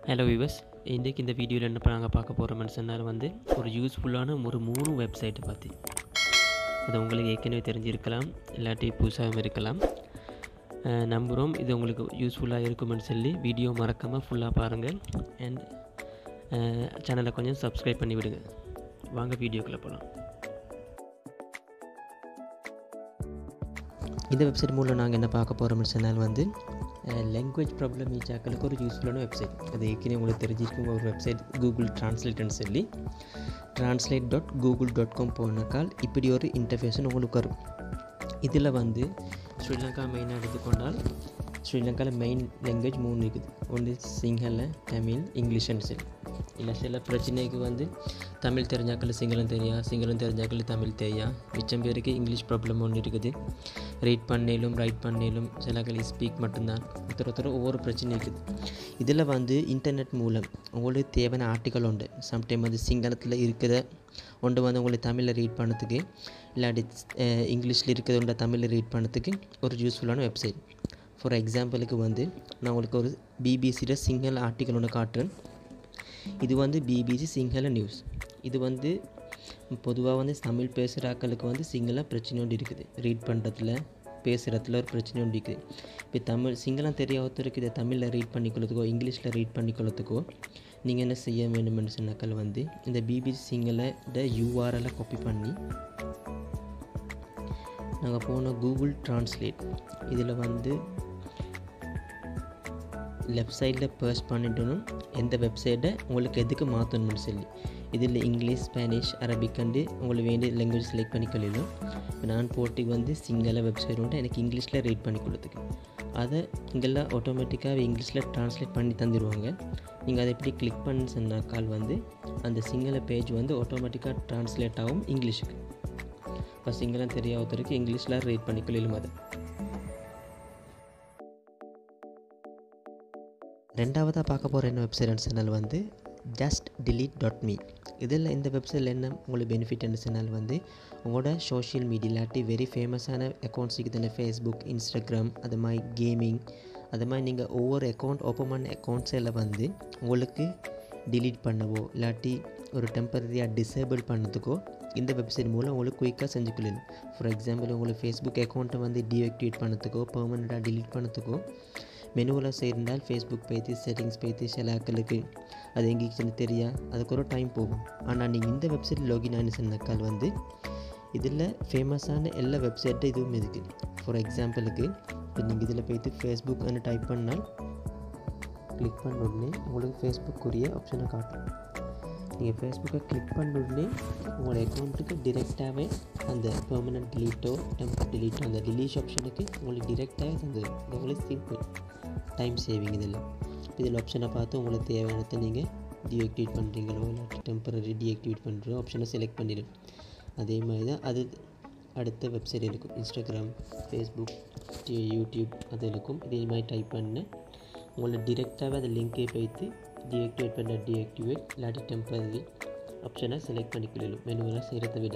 hello விவஸ் இன்றைக்கு இந்த வீடியோவில் என்ன நாங்கள் பார்க்க போகிறோம்னு சொன்னால் வந்து ஒரு யூஸ்ஃபுல்லான ஒரு மூணு வெப்சைட்டை பற்றி அது உங்களுக்கு ஏற்கனவே தெரிஞ்சிருக்கலாம் இல்லாட்டி புதுசாகவும் இருக்கலாம் அஹ் நம்புகிறோம் இது உங்களுக்கு யூஸ்ஃபுல்லாக இருக்குமென்னு சொல்லி வீடியோ மறக்காமல் ஃபுல்லாக பாருங்கள் அண்ட் சேனலை கொஞ்சம் சப்ஸ்கிரைப் பண்ணி விடுங்க வாங்க வீடியோக்குள்ளே போகலாம் இந்த வெப்சைட் மூலம் நாங்கள் என்ன பார்க்க போகிறோம்னு சொன்னால் வந்து லாங்குவேஜ் ப்ராப்ளம் ஈச்சாக்களுக்கு ஒரு யூஸ்ஃபுல்லான வெப்சைட் அது ஏற்கனவே உங்களுக்கு தெரிஞ்சிருக்கும் ஒரு வெப்சைட் கூகுள் டிரான்ஸ்லேட்னு சொல்லி translate dot Google dot com போனாக்கால் இப்படி ஒரு இன்டர்ஃபேஷன் உங்களுக்கு வரும் இதில் வந்து ஸ்ரீலங்கா மெயினாக எடுத்துக்கொண்டால் ஸ்ரீலங்காவில் மெயின் லாங்குவேஜ் மூணு இருக்குது ஒன்று சிங்கள தமிழ் இங்கிலீஷ்னு சொல்லி இல்லை சில பிரச்சனைக்கு வந்து தமிழ் தெரிஞ்சாக்கள் சிங்களம் தெரியா சிங்களம் தெரிஞ்சாக்கள் தமிழ் தெரியா மிச்சம் பேருக்கு இங்கிலீஷ் ப்ராப்ளம் ஒன்று இருக்குது ரீட் பண்ணேலும் ரைட் பண்ணேலும் சிலக்கள் ஸ்பீக் மட்டும்தான் ஒருத்தர் ஒருத்தர் ஒவ்வொரு பிரச்சனை இருக்குது இதில் வந்து இன்டர்நெட் மூலம் உங்களுக்கு தேவையான ஆர்டிக்கல் உண்டு சம்டைம் வந்து சிங்களத்தில் இருக்கிற ஒன்று வந்து உங்களுக்கு தமிழில் ரீட் பண்ணதுக்கு இல்லாட்டி அஹ், இங்கிலீஷில் இருக்கிறது ஒன்றை தமிழில் ரீட் பண்ணதுக்கு ஒரு யூஸ்ஃபுல்லான வெப்சைட் ஃபார் எக்ஸாம்பிளுக்கு வந்து நான் உங்களுக்கு ஒரு பிபிசியில் சிங்கள ஆர்டிக்கல் ஒன்று காட்டுறேன் இது வந்து பிபிசி சிங்கள நியூஸ் இது வந்து பொதுவாக வந்து தமிழ் பேசுகிற ஆட்களுக்கு வந்து சிங்கள பிரச்சனை ஒன்று இருக்குது ரீட் பண்ணுறதுல பேசுகிறதுல ஒரு பிரச்சனை ஒன்று இருக்குது இப்போ தமிழ் சிங்களம் தெரிய ஒருத்தருக்கு இதை தமிழில் ரீட் பண்ணிக்கொள்ளதுக்கோ இங்கிலீஷில் ரீட் பண்ணிக்கொள்ளதுக்கோ நீங்கள் என்ன செய்ய வேண்டும்னு சொன்னாக்கள் வந்து இந்த பிபிசி சிங்கள யூஆர்எல்லை காப்பி பண்ணி நாங்கள் போன கூகுள் டிரான்ஸ்லேட் இதில் வந்து லெஃப்ட் சைடில் பர்ஸ் பண்ணிட்டணும் எந்த வெப்சைட்டை உங்களுக்கு எதுக்கு மாற்றணும்னு சொல்லி இதில் இங்கிலீஷ் ஸ்பானிஷ் அரபிக் கண்டு உங்களுக்கு வேண்டிய லாங்குவேஜ் செலக்ட் பண்ணிக்கொள்ளலாம் நான் போட்டி வந்து சிங்கள வெப்சைட் உண்டு எனக்கு இங்கிலீஷில் ரீட் பண்ணி கொடுத்துக்கு அதை இங்கெல்லாம் ஆட்டோமேட்டிக்காக இங்கிலீஷில் ட்ரான்ஸ்லேட் பண்ணி தந்துடுவாங்க நீங்கள் அதை எப்படி கிளிக் பண்ணி சொன்னாக்கால் வந்து அந்த சிங்கள பேஜ் வந்து ஆட்டோமேட்டிக்காக ட்ரான்ஸ்லேட் ஆகும் இங்கிலீஷுக்கு இப்போ சிங்களம் தெரியாதவருக்கு இங்கிலீஷில் ரீட் பண்ணிக்கொள்ளலும் அதை ரெண்டாவதாக பார்க்க போகிற என்ன வெப்சைட்னு சொன்னால் வந்து ஜஸ்ட் delete டாட் மீ இதில் இந்த வெப்சைட்டில் என்ன உங்களுக்கு பெனிஃபிட்னு சொன்னால் வந்து உங்களோட சோஷியல் மீடியா இல்லாட்டி வெரி ஃபேமஸான அக்கௌண்ட்ஸ் இருக்குது ஃபேஸ்புக் இன்ஸ்டாகிராம் அது மாதிரி கேமிங் அது மாதிரி நீங்கள் ஒவ்வொரு அக்கௌண்ட் ஓப்பன் பண்ண அக்கௌண்ட்ஸில் வந்து உங்களுக்கு delete பண்ணவோ இல்லாட்டி ஒரு டெம்பரரியாக டிசேபிள் பண்ணதுக்கோ இந்த வெப்சைட் மூலம் உங்களுக்கு குயிக்காக செஞ்சுக்கலாம் ஃபார் எக்ஸாம்பிள் உங்களுக்கு ஃபேஸ்புக் அக்கௌண்ட்டை வந்து டீஆக்டிவேட் பண்ணதுக்கோ பெர்மனெண்ட்டாக delete பண்ணதுக்கோ மெனுவில் செய்திருந்தால் ஃபேஸ்புக் பேஜ் செட்டிங்ஸ் பேஜ் சில ஆட்களுக்கு அது எங்கேன்னு தெரியா அதுக்கு ஒரு டைம் போகும் ஆனால் நீங்கள் இந்த வெப்சைட் லாகின் ஆனு சொன்னாக்கால் வந்து இதில் ஃபேமஸான எல்லா வெப்சைட்டும் இதுவும் இருக்குது ஃபார் எக்ஸாம்பிளுக்கு இப்போ நீங்கள் இதில் போயிட்டு ஃபேஸ்புக்னு டைப் பண்ணால் கிளிக் பண்ண உடனே உங்களுக்கு ஃபேஸ்புக்குரிய ஆப்ஷனை காட்டும் நீங்கள் ஃபேஸ்புக்கை கிளிக் பண்ண உடனே உங்களோட அக்கௌண்ட்டுக்கு டிரெக்டாகவே அந்த பெர்மனன்ட் டிலீட்டோ டெம்பர் டிலீட்டோ அந்த டிலீஷ் ஆப்ஷனுக்கு உங்களுக்கு டிரெக்டாகவே தந்துடும் இது உங்களுக்கு சிம்பிள் டைம் சேவிங் இதில் இதில் ஆப்ஷனை பார்த்து உங்களுக்கு தேவையானதை நீங்கள் டீஆக்டிவேட் பண்ணுறீங்களோ இல்லாட்டி டெம்பரரி டீஆக்டிவேட் பண்ணுறோ ஆப்ஷனை செலக்ட் பண்ணிடும் அதே மாதிரி தான் அது அடுத்த வெப்சைட் இருக்கும் இன்ஸ்டாகிராம் ஃபேஸ்புக் யூடியூப் அது இருக்கும் இதே மாதிரி டைப் பண்ண உங்களை டிரெக்டாகவே அந்த லிங்கை போய்த்து டீஆக்டிவேட் பண்ண டீஆக்டிவேட் இல்லாட்டி டெம்பரரி ஆப்ஷனை செலக்ட் பண்ணிக்கலாம் மெனுவெல்லாம் செய்கிறத விட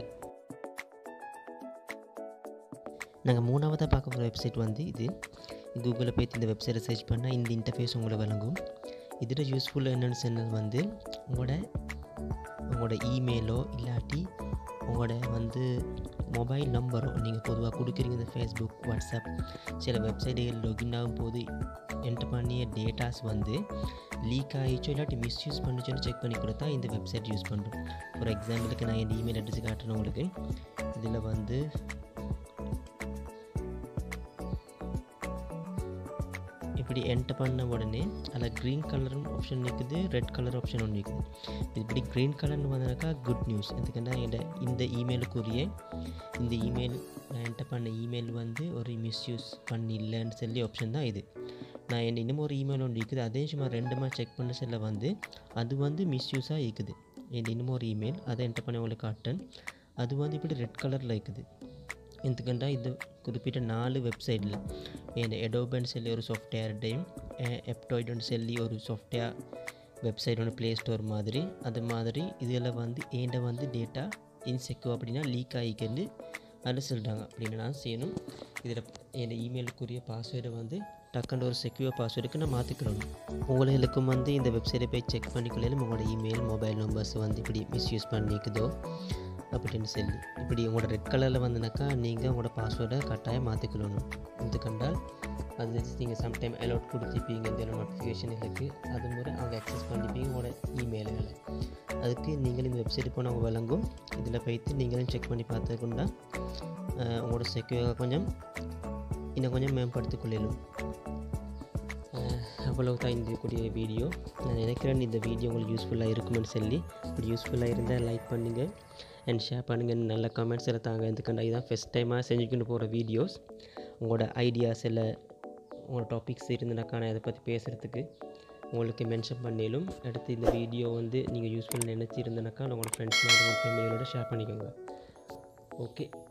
நாங்கள் மூணாவதாக பார்க்க போகிற வெப்சைட் வந்து இது கூகுளில் போய் இந்த வெப்சைட்டை சர்ச் பண்ணால் இந்த இன்டர்ஃபேஸ் உங்களை வழங்கும் இதில் யூஸ்ஃபுல்லாக என்னென்னு சொன்னது வந்து உங்களோட உங்களோட இமெயிலோ இல்லாட்டி உங்களோட வந்து மொபைல் நம்பரோ நீங்கள் பொதுவாக கொடுக்குறீங்க இந்த ஃபேஸ்புக் வாட்ஸ்அப் சில வெப்சைட்டுகள் லாகின் ஆகும் போது என்டர் பண்ணிய டேட்டாஸ் வந்து லீக் ஆகிச்சோ இல்லாட்டி மிஸ்யூஸ் பண்ணிச்சோன்னு செக் பண்ணி கொடுத்தா இந்த வெப்சைட் யூஸ் பண்ணுறோம் ஃபார் எக்ஸாம்பிளுக்கு நான் என் இமெயில் அட்ரஸ் காட்டுறேன் உங்களுக்கு இதில் வந்து இப்படி என்டர் பண்ண உடனே அதில் க்ரீன் கலர் ஆப்ஷன் இருக்குது ரெட் கலர் ஆப்ஷன் ஒன்று இருக்குது இப்படி க்ரீன் கலர்னு வந்தனாக்கா குட் நியூஸ் எதுக்குன்னா என் இந்த இமெயிலுக்குரிய இந்த இமெயில் நான் என்டர் பண்ண இமெயில் வந்து ஒரு மிஸ்யூஸ் பண்ணி இல்லைன்னு சொல்லி ஆப்ஷன் தான் இது நான் என் இன்னும் ஒரு இமெயில் ஒன்று இருக்குது அதே சும்மா ரெண்டுமா செக் பண்ண செல்ல வந்து அது வந்து மிஸ்யூஸாக இருக்குது என் இன்னும் ஒரு இமெயில் அதை என்டர் பண்ணி உங்களுக்கு காட்டேன் அது வந்து இப்படி ரெட் கலரில் இருக்குது ఎందుకంటే இது குறிப்பிட்ட நாலு வெப்சைட்டில் இந்த எடோபன் சொல்லி ஒரு சாஃப்ட்வேர்டையும் எப்டாய்டன் சொல்லி ஒரு சாஃப்ட்வேர் வெப்சைட் ஒன்று ப்ளே ஸ்டோர் மாதிரி அது மாதிரி இதில் வந்து ஏண்ட வந்து டேட்டா இன்செக்யூ அப்படின்னா லீக் ஆகிக்கன்னு அதில் சொல்கிறாங்க அப்படின்னு நான் செய்யணும் இதில் என் இமெயிலுக்குரிய பாஸ்வேர்டை வந்து டக்குன்னு ஒரு செக்யூர் பாஸ்வேர்டுக்கு நான் மாற்றிக்கிறோம் உங்களுக்கும் வந்து இந்த வெப்சைட்டை போய் செக் பண்ணிக்கொள்ளையிலும் உங்களோட இமெயில் மொபைல் நம்பர்ஸ் வந்து இப்படி மிஸ்யூஸ் பண்ணிக்குதோ அப்படின்னு சொல்லி இப்படி உங்களோட ரெட் கலரில் வந்துனாக்கா நீங்கள் உங்களோட பாஸ்வேர்டை கட்டாயம் மாற்றிக்கொள்ளணும் இது கண்டால் அது நீங்கள் சம்டைம் அலோட் கொடுத்துப்பீங்க இந்த நோட்டிஃபிகேஷன்களுக்கு அது முறை அவங்க அக்சஸ் பண்ணிப்பீங்க உங்களோட இமெயில்களை அதுக்கு நீங்களும் இந்த வெப்சைட் போனால் விளங்கும் இதில் போய்த்து நீங்களும் செக் பண்ணி பார்த்துக்கொண்டா உங்களோட செக்யூர் கொஞ்சம் இன்னும் கொஞ்சம் மேம்படுத்திக் கொள்ளலும் அவ்வளவு தான் இந்த கூடிய வீடியோ நான் நினைக்கிறேன் இந்த வீடியோ உங்களுக்கு யூஸ்ஃபுல்லாக இருக்குமென்னு சொல்லி இப்படி யூஸ்ஃபுல்லாக இருந்தால் லைக் பண்ணுங்கள் அண்ட் ஷேர் பண்ணுங்கள் நல்ல கமெண்ட்ஸ் எல்லாம் தாங்க எதுக்கண்டா இதுதான் ஃபஸ்ட் டைமாக செஞ்சுக்கிட்டு போகிற வீடியோஸ் உங்களோட ஐடியாஸ் எல்லாம் உங்களோட டாபிக்ஸ் இருந்துனாக்கா நான் இதை பற்றி பேசுகிறதுக்கு உங்களுக்கு மென்ஷன் பண்ணிலும் அடுத்து இந்த வீடியோ வந்து நீங்கள் யூஸ்ஃபுல் நினச்சி இருந்தனாக்கா உங்களோட ஃப்ரெண்ட்ஸ் உங்களோட ஃபேமிலியோட ஷேர் பண்ணிக்கோங்க ஓகே